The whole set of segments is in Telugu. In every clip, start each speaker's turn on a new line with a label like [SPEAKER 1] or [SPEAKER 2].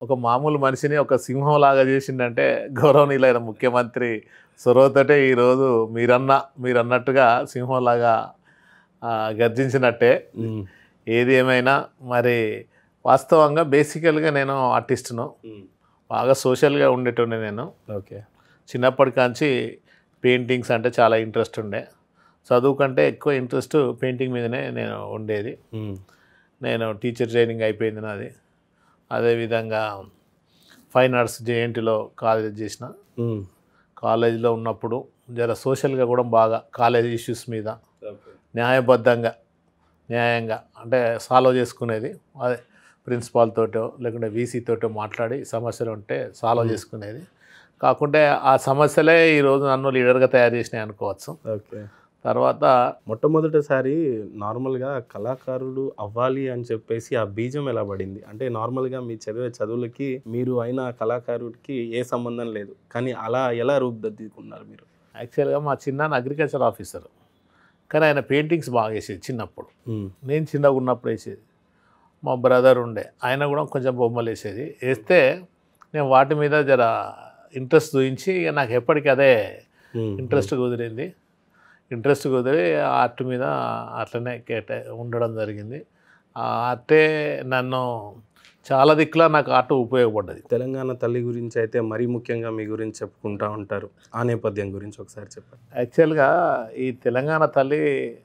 [SPEAKER 1] ఒక మామూలు మనిషిని ఒక సింహం లాగా చేసిండంటే గౌరవనీయులైన ముఖ్యమంత్రి చొరవతోటే ఈరోజు మీరన్న మీరు అన్నట్టుగా సింహంలాగా ఆ, గర్జించినట్టే
[SPEAKER 2] ఉమ్,
[SPEAKER 1] ఏది ఏమైనా మరి వాస్తవంగా బేసికల్గా నేను ఆర్టిస్ట్ను
[SPEAKER 2] ఉమ్,
[SPEAKER 1] బాగా సోషల్గా ఉండేటోండే నేను
[SPEAKER 2] ఓకే
[SPEAKER 1] చిన్నప్పటి కాంచి పెయింటింగ్స్ అంటే చాలా ఇంట్రెస్ట్ ఉండే చదువు కంటే ఎక్కువ ఇంట్రెస్ట్ పెయింటింగ్ మీదనే నేను ఉండేది
[SPEAKER 2] ఉమ్,
[SPEAKER 1] నేను టీచర్ ట్రైనింగ్ అయిపోయింది నాది అదేవిధంగా ఫైన్ ఆర్ట్స్ జేఎన్టీలో కాలేజ్ చేసిన
[SPEAKER 2] ఉమ్,
[SPEAKER 1] కాలేజీలో ఉన్నప్పుడు జర సోషల్గా కూడా బాగా కాలేజ్ ఇష్యూస్ మీద
[SPEAKER 2] ఓకే
[SPEAKER 1] న్యాయబద్ధంగా న్యాయంగా అంటే సాల్వ్ చేసుకునేది అదే ప్రిన్సిపాల్ తోటో లేకుంటే వీసీ తోటో మాట్లాడి సమస్యలు ఉంటే సాల్వ్ చేసుకునేది కాకుంటే ఆ సమస్యలే ఈరోజు నన్ను లీడర్గా తయారు చేసినాయి అనుకోవచ్చు
[SPEAKER 2] ఓకే
[SPEAKER 1] తర్వాత
[SPEAKER 2] మొట్టమొదటిసారి నార్మల్గా కళాకారుడు అవ్వాలి అని చెప్పేసి ఆ బీజం ఎలా పడింది అంటే నార్మల్గా మీ చదివే చదువులకి మీరు అయిన కళాకారుడికి ఏ సంబంధం లేదు కానీ అలా ఎలా రూపుదిద్దుకున్నారు మీరు
[SPEAKER 1] యాక్చువల్గా మా చిన్నాన్న అగ్రికల్చర్ ఆఫీసర్ కానీ ఆయన పెయింటింగ్స్ బాగా వేసేది చిన్నప్పుడు
[SPEAKER 2] ఉమ్,
[SPEAKER 1] నేను చిన్నగా ఉన్నప్పుడు వేసేది మా బ్రదర్ ఉండే ఆయన కూడా కొంచెం బొమ్మలు వేసేది వేస్తే నేను వాటి మీద జర ఇంట్రెస్ట్ చూపించి ఇక నాకు ఎప్పటికీ అదే
[SPEAKER 2] ఉమ్,
[SPEAKER 1] ఇంట్రెస్ట్ కుదిరింది ఇంట్రెస్ట్ కుదిరి ఆర్ట్ మీద అట్లనే కేటా ఉండడం జరిగింది ఆ ఆర్టే నన్ను చాలా దిక్కులా నాకు ఆర్ట్ ఉపయోగపడ్డది
[SPEAKER 2] తెలంగాణ తల్లి గురించి అయితే మరీ ముఖ్యంగా మీ గురించి చెప్పుకుంటా ఉంటారు ఆ నేపథ్యం గురించి ఒకసారి చెప్పండి
[SPEAKER 1] యాక్చువల్గా ఈ తెలంగాణ తల్లి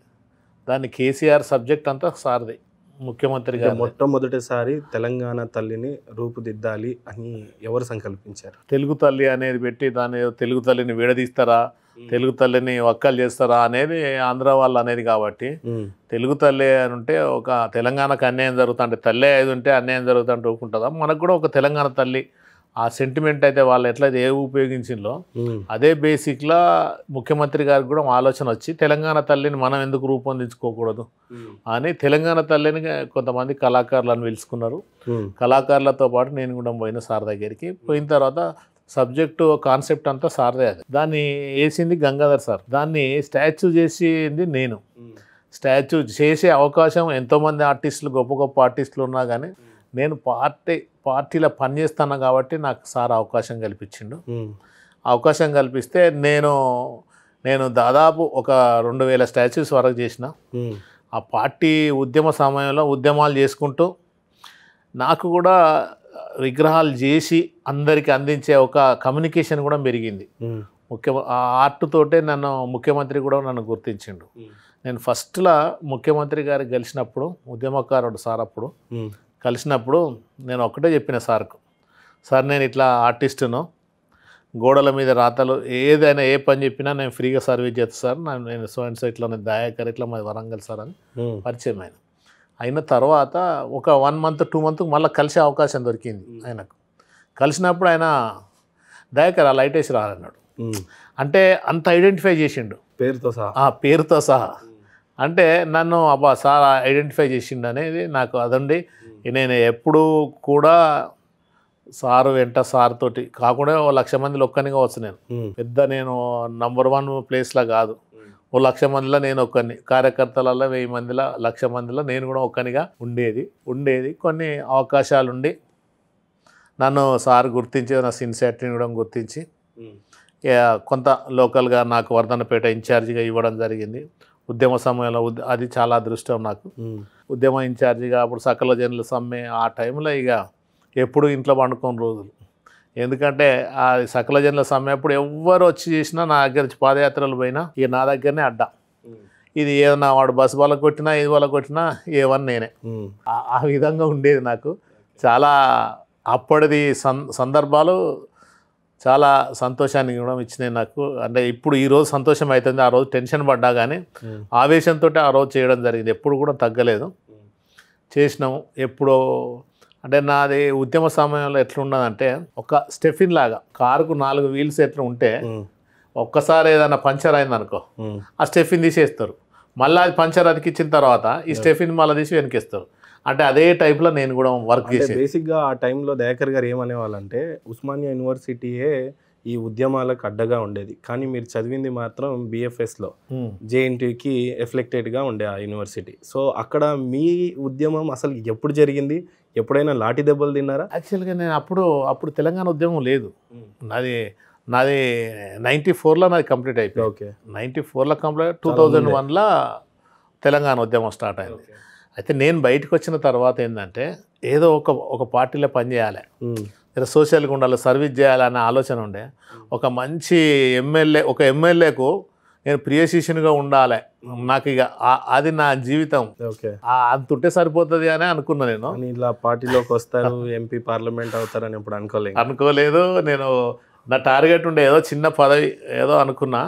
[SPEAKER 1] దాన్ని కేసీఆర్ సబ్జెక్ట్ అంతా సార్ది ముఖ్యమంత్రి
[SPEAKER 2] అంటే
[SPEAKER 1] గారు
[SPEAKER 2] మొట్టమొదటిసారి తెలంగాణ తల్లిని రూపుదిద్దాలి అని ఎవరు సంకల్పించారు
[SPEAKER 1] తెలుగు తల్లి అనేది పెట్టి దాన్ని ఏదో తెలుగు తల్లిని విడదీస్తారా తెలుగు తల్లిని ఒక్కలు చేస్తారా అనేది ఆంధ్ర వాళ్ళు అనేది కాబట్టి
[SPEAKER 2] ఉమ్,
[SPEAKER 1] తెలుగు తల్లి అని ఉంటే ఒక తెలంగాణకు అన్యాయం జరుగుతుంటే తల్లి అది ఉంటే అన్యాయం జరుగుతుంటే ఊరుకుంటుందా మనకు కూడా ఒక తెలంగాణ తల్లి ఆ సెంటిమెంట్ అయితే వాళ్ళు ఎట్లయితే ఏ ఉపయోగించిందో
[SPEAKER 2] ఉమ్,
[SPEAKER 1] అదే బేసిక్లా ముఖ్యమంత్రి గారికి కూడా ఆలోచన వచ్చి తెలంగాణ తల్లిని మనం ఎందుకు రూపొందించుకోకూడదు
[SPEAKER 2] ఉమ్,
[SPEAKER 1] అని తెలంగాణ తల్లిని కొంతమంది కళాకారులను పిలుచుకున్నారు
[SPEAKER 2] ఉమ్,
[SPEAKER 1] కళాకారులతో పాటు నేను కూడా పోయిన సార్ దగ్గరికి పోయిన తర్వాత సబ్జెక్టు కాన్సెప్ట్ అంతా సార్దే అది దాన్ని వేసింది గంగాధర్ సార్ దాన్ని స్టాచ్యూ చేసింది నేను
[SPEAKER 2] ఉమ్,
[SPEAKER 1] స్టాచ్యూ చేసే అవకాశం ఎంతోమంది ఆర్టిస్టులు గొప్ప గొప్ప ఆర్టిస్టులు ఉన్నా కానీ నేను పార్టీ పార్టీలో పనిచేస్తాను కాబట్టి నాకు సార్ అవకాశం కల్పించిండు
[SPEAKER 2] ఉమ్,
[SPEAKER 1] అవకాశం కల్పిస్తే నేను నేను దాదాపు ఒక రెండు వేల స్టాచ్యూస్ వరకు చేసిన
[SPEAKER 2] ఉమ్,
[SPEAKER 1] ఆ పార్టీ ఉద్యమ సమయంలో ఉద్యమాలు చేసుకుంటూ నాకు కూడా విగ్రహాలు చేసి అందరికీ అందించే ఒక కమ్యూనికేషన్ కూడా పెరిగింది
[SPEAKER 2] ఉమ్,
[SPEAKER 1] ముఖ్య ఆ ఆర్ట్ తోటే నన్ను ముఖ్యమంత్రి కూడా నన్ను గుర్తించిండు
[SPEAKER 2] ఉమ్,
[SPEAKER 1] నేను ఫస్ట్లో ముఖ్యమంత్రి గారికి కలిసినప్పుడు ఉద్యమకారుడు సార్ అప్పుడు
[SPEAKER 2] ఉమ్,
[SPEAKER 1] కలిసినప్పుడు నేను ఒక్కటే చెప్పిన సార్కు సార్ నేను ఇట్లా ఆర్టిస్టును గోడల మీద రాతలు ఏదైనా ఏ పని చెప్పినా నేను ఫ్రీగా సర్వీస్ చేస్తాను సార్ నా- నేను సో అండ్ సో ఇట్లా నేను దయాకర్ ఇట్లా మాది వరంగల్ సార్ అని
[SPEAKER 2] ఉమ్,
[SPEAKER 1] పరిచయం ఆయన అయిన తర్వాత ఒక వన్ మంత్ టూ మంత్ మళ్ళీ కలిసే అవకాశం దొరికింది ఆయనకు కలిసినప్పుడు ఆయన దయాకర్ ఆ లైట్ వేసి రాలన్నాడు
[SPEAKER 2] ఉమ్.
[SPEAKER 1] అంటే అంత ఐడెంటిఫై చేసిండు
[SPEAKER 2] పేరుతో సహా
[SPEAKER 1] ఆ పేరుతో సహా అంటే నన్ను అబ్బా సార్ ఐడెంటిఫై చేసిండు అనేది నాకు అదండి నేను ఎప్పుడు కూడా సారు వెంట సార్ తోటి కాకుండా ఓ లక్ష మందిలో ఒక్కనిగా వచ్చు నేను
[SPEAKER 2] ఉమ్,
[SPEAKER 1] పెద్ద నేను నంబర్ వన్ ప్లేస్లో కాదు ఓ లక్ష మందిలో నేను ఒక్కని కార్యకర్తలలో వెయ్యి మందిలో లక్ష మందిలో నేను కూడా ఒక్కనిగా ఉండేది ఉండేది కొన్ని అవకాశాలు ఉండి నన్ను సార్ గుర్తించి నా సిన్సియారిటీని కూడా గుర్తించి
[SPEAKER 2] ఉమ్,
[SPEAKER 1] ఇక కొంత లోకల్గా నాకు వర్ధనపేట ఇన్ఛార్జిగా ఇవ్వడం జరిగింది ఉద్యమ సమయంలో ఉద్- అది చాలా అదృష్టం నాకు
[SPEAKER 2] ఉమ్,
[SPEAKER 1] ఉద్యమ ఇన్ఛార్జిగా అప్పుడు సకల జనుల సమ్మె ఆ టైంలో ఇక ఎప్పుడు ఇంట్లో పండుకోని రోజులు ఎందుకంటే ఆ సకల జనుల సమ్మె అప్పుడు ఎవ్వరు వచ్చి చేసినా నా దగ్గర నుంచి పాదయాత్రలు పోయినా ఇక నా దగ్గరనే అడ్డా
[SPEAKER 2] ఉమ్,
[SPEAKER 1] ఇది ఏదన్నా వాడు బస్సు వాళ్ళకు కొట్టినా ఇది వాళ్ళకు కొట్టినా ఏవని నేనే
[SPEAKER 2] ఉమ్,
[SPEAKER 1] ఆ- ఆ విధంగా ఉండేది నాకు చాలా అప్పటిది సం సందర్భాలు చాలా సంతోషాన్ని కూడా ఇచ్చినాయి నాకు అంటే ఇప్పుడు ఈ రోజు సంతోషం అవుతుంది ఆ రోజు టెన్షన్ పడ్డా కానీ
[SPEAKER 2] ఉమ్,
[SPEAKER 1] ఆవేశంతో ఆ రోజు చేయడం జరిగింది ఎప్పుడు కూడా తగ్గలేదు
[SPEAKER 2] ఉమ్,
[SPEAKER 1] చేసినాము ఎప్పుడో అంటే నాది ఉద్యమ సమయంలో ఎట్లున్నదంటే ఒక స్టెఫిన్ లాగా కారుకు నాలుగు వీల్స్ ఎట్లా ఉంటే
[SPEAKER 2] ఉమ్,
[SPEAKER 1] ఒక్కసారి ఏదైనా పంచర్ అయింది అనుకో
[SPEAKER 2] ఉమ్,
[SPEAKER 1] ఆ స్టెఫిన్ తీసేస్తారు మళ్ళీ అది పంచర్ అతికిచ్చిన తర్వాత ఈ స్టెఫిన్ మళ్ళీ తీసి వెనకేస్తారు అంటే అదే టైప్లో నేను కూడా వర్క్
[SPEAKER 2] అంటే
[SPEAKER 1] చేసేది
[SPEAKER 2] బేసిక్గా ఆ టైంలో దయాకర్ గారు ఏమనేవాళ్ళంటే ఉస్మానియా యూనివర్సిటీయే ఈ ఉద్యమాలకు అడ్డగా ఉండేది కానీ మీరు చదివింది మాత్రం బీఎఫ్ఎస్లో జేఎన్టీకి ఎఫ్లెక్టెడ్గా ఉండే ఆ యూనివర్సిటీ సో అక్కడ మీ ఉద్యమం అసలు ఎప్పుడు జరిగింది ఎప్పుడైనా లాఠీ దెబ్బలు తిన్నారా
[SPEAKER 1] యాక్చువల్గా నేను అప్పుడు అప్పుడు తెలంగాణ ఉద్యమం లేదు నాది నాది నైంటీ ఫోర్లో నాది కంప్లీట్ అయిపోయింది
[SPEAKER 2] ఓకే
[SPEAKER 1] నైంటీ ఫోర్లో కంప్లీట్ టూ
[SPEAKER 2] చాలా
[SPEAKER 1] థౌజండ్
[SPEAKER 2] ముందే.
[SPEAKER 1] వన్లో తెలంగాణ ఉద్యమం స్టార్ట్ అయింది అయితే నేను బయటకు వచ్చిన తర్వాత ఏంటంటే ఏదో ఒక ఒక పార్టీలో పనిచేయాలి లేదా సోషల్గా ఉండాలి సర్వీస్ చేయాలనే ఆలోచన ఉండే ఒక మంచి ఎమ్మెల్యే ఒక ఎమ్మెల్యేకు నేను ప్రియ శిష్యునిగా ఉండాలి నాకు ఇక ఆ- అది నా జీవితం
[SPEAKER 2] ఓకే
[SPEAKER 1] ఆ అంత ఉంటే సరిపోతుంది అని అనుకున్నా నేను
[SPEAKER 2] కానీ ఇలా పార్టీలోకి వస్తారు ఎంపీ పార్లమెంట్ అవుతారని ఎప్పుడు అనుకోలేదు
[SPEAKER 1] అనుకోలేదు నేను నా టార్గెట్ ఉండే ఏదో చిన్న పదవి ఏదో అనుకున్నా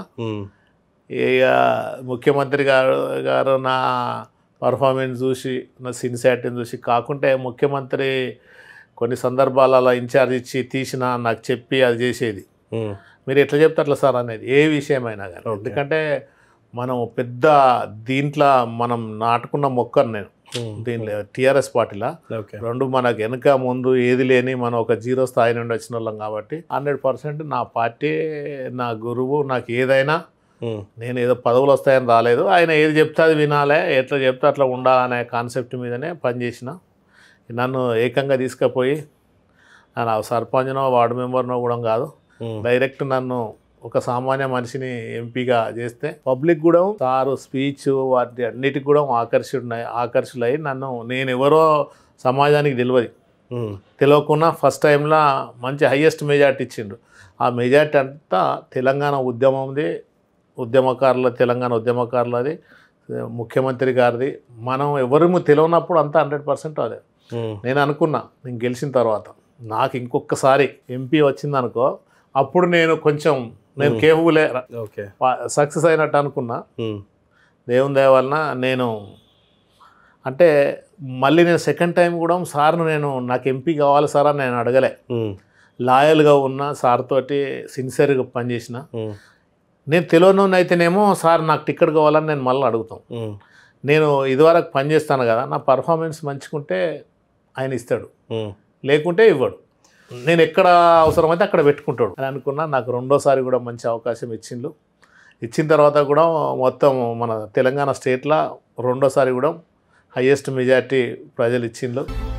[SPEAKER 1] ఇక ముఖ్యమంత్రి గారు గారు నా పర్ఫార్మెన్స్ చూసి నా సిన్సియారిటీని చూసి కాకుంటే ముఖ్యమంత్రి కొన్ని సందర్భాలలో ఇన్ఛార్జ్ ఇచ్చి తీసిన నాకు చెప్పి అది చేసేది మీరు ఎట్లా చెప్తే అట్లా సార్ అనేది ఏ విషయమైనా కానీ
[SPEAKER 2] Okay.
[SPEAKER 1] ఎందుకంటే మనం పెద్ద దీంట్లో మనం నాటుకున్న మొక్కను నేను దీనిలో టీఆర్ఎస్ పార్టీలో
[SPEAKER 2] ఓకే
[SPEAKER 1] రెండు మనకు వెనుక ముందు ఏది లేని మనం ఒక జీరో స్థాయి నుండి వచ్చిన వాళ్ళం కాబట్టి హండ్రెడ్ పర్సెంట్ నా పార్టీ నా గురువు నాకు ఏదైనా నేను ఏదో పదవులు వస్తాయని రాలేదు ఆయన ఏది చెప్తే అది వినాలే ఎట్లా చెప్తే అట్లా ఉండాలనే కాన్సెప్ట్ మీదనే పనిచేసిన నన్ను ఏకంగా తీసుకుపోయి నా సర్పంచ్నో వార్డు మెంబర్నో కూడా కాదు డైరెక్ట్ నన్ను ఒక సామాన్య మనిషిని ఎంపీగా చేస్తే పబ్లిక్ కూడా సారు స్పీచ్ వాటి అన్నిటికి కూడా ఆకర్షుడున్నాయి ఆకర్షులై నన్ను నేను ఎవరో సమాజానికి తెలియదు తెలియకుండా ఫస్ట్ టైంలో మంచి హయ్యెస్ట్ మెజార్టీ ఇచ్చిండు ఆ మెజార్టీ అంతా తెలంగాణ ఉద్యమంది ఉద్యమకారుల తెలంగాణ ఉద్యమకారులది ముఖ్యమంత్రి గారిది మనం ఎవరు తెలియనప్పుడు అంతా హండ్రెడ్ పర్సెంట్ అదే నేను అనుకున్నా నేను గెలిచిన తర్వాత నాకు ఇంకొకసారి ఎంపీ వచ్చిందనుకో అప్పుడు నేను కొంచెం నేను
[SPEAKER 2] Hmm.
[SPEAKER 1] కేబులే
[SPEAKER 2] ఓకే
[SPEAKER 1] సక్సెస్ అయినట్టు అనుకున్నా దేవుని దయ వలన నేను అంటే మళ్ళీ నేను సెకండ్ టైం కూడా సార్ను నేను నాకు ఎంపీ కావాలి సార్ అని నేను అడగలే లాయల్గా ఉన్న సార్ తోటి సిన్సియర్గా పనిచేసిన నేను తెలియని అయితేనేమో సార్ నాకు టికెట్ కావాలని నేను మళ్ళీ అడుగుతాం నేను ఇదివరకు పనిచేస్తాను కదా నా పర్ఫార్మెన్స్ మంచుకుంటే ఆయన ఇస్తాడు లేకుంటే ఇవ్వడు నేను ఎక్కడ అవసరమైతే అక్కడ పెట్టుకుంటాడు అని అనుకున్నా నాకు రెండోసారి కూడా మంచి అవకాశం ఇచ్చిండు ఇచ్చిన తర్వాత కూడా మొత్తం మన తెలంగాణ స్టేట్లో రెండోసారి కూడా హయ్యెస్ట్ మెజార్టీ ప్రజలు ఇచ్చిండ్రు